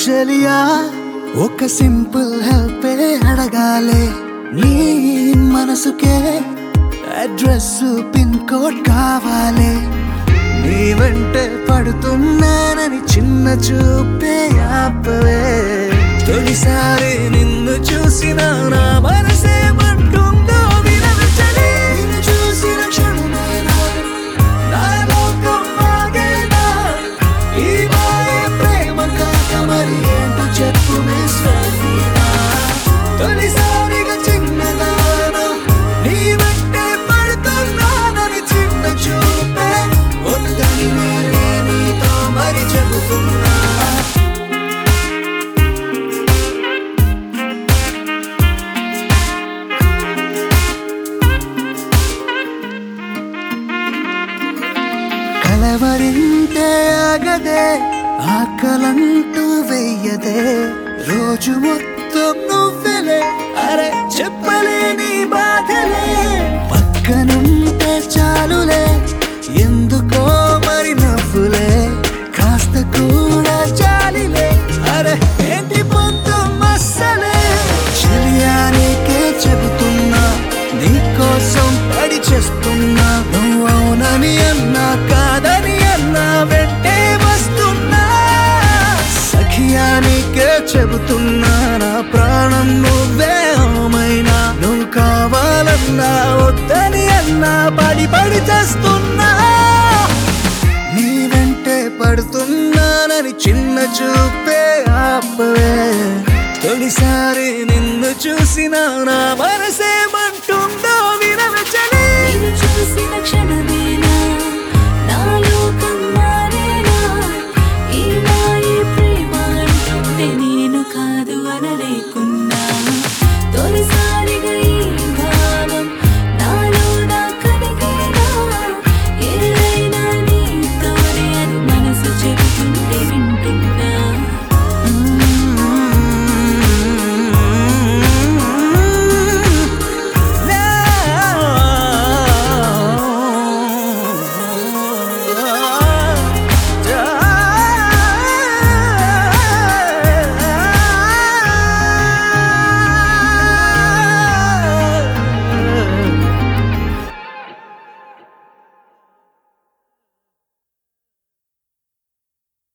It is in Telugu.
చెలియా ఒక సింపుల్ హెల్ప్ అడగాలే నీ మనసుకే అడ్రస్ పిన్ కోడ్ కావాలి నీ వెంటే పడుతున్నానని చిన్న చూపే ఆపవే తొలిసారి నిన్ను చూసిన నా మనసేమంటుందో వినను చలి నిన్ను చూసిన క్షణమేనా నా లోకం ఆగేనా ఈ మాయే ప్రేమ కాక మరి ఏంటో చెప్పు విశ్వసీనా తొలిసారిగా చిన్నదానా నీ వెంటే పడుతున్నానని చిన్న చూపే వద్దని నేనే నీతో మరి చెబుతున్నా కలవరింతే ఆగదే ఆకలంటూ వెయ్యదే రోజు మొత్తం నువ్వెలే అరే చెప్పలేని బాధలే పక్కనుంటే చాలులే ఎందుకో మరి నవ్వులే కాస్త కూడా చాలిలే అరే ఏంటి పొద్దు మస్సలే చెలియానికే చెబుతున్నా నీకోసం పడి చేస్తున్నా నువ్వు అవునని అన్నా కాదని అన్నా వెంటే వస్తున్నా సఖియానికే చెబుతున్నా నా ప్రాణం నువ్వే ఓమైనా నువ్వు కావాలన్నా వద్దని అన్నా పడి పడి చేస్తున్నా నీ వెంటే పడుతున్నానని చిన్న చూపే ఆపవే తొలిసారి నిన్ను చూసిన నా మనసే